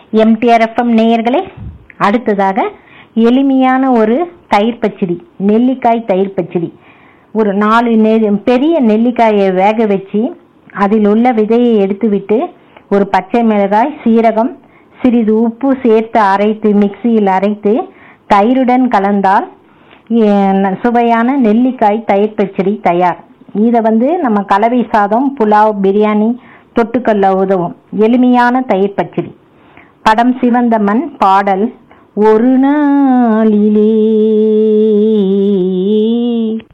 MTR FM நேயர்களே அடுத்ததாக எளிமையான ஒரு தயிர் பச்சடி நெல்லிக்காய் தயிர் பச்சடி ஒரு நாலு நெ- பெரிய நெல்லிக்காயை வேக வச்சு அதில் உள்ள விதையை எடுத்துவிட்டு ஒரு பச்சை மிளகாய் சீரகம் சிறிது உப்பு சேர்த்து அரைத்து மிக்சியில் அரைத்து தயிருடன் கலந்தால் எ- சுவையான நெல்லிக்காய் தயிர் பச்சடி தயார் இதை வந்து நம்ம கலவை சாதம் புலாவ் பிரியாணி தொட்டுக்கல்ல உதவும் எளிமையான தயிர் பச்சடி படம் சிவந்த மண் பாடல் ஒரு நாளிலே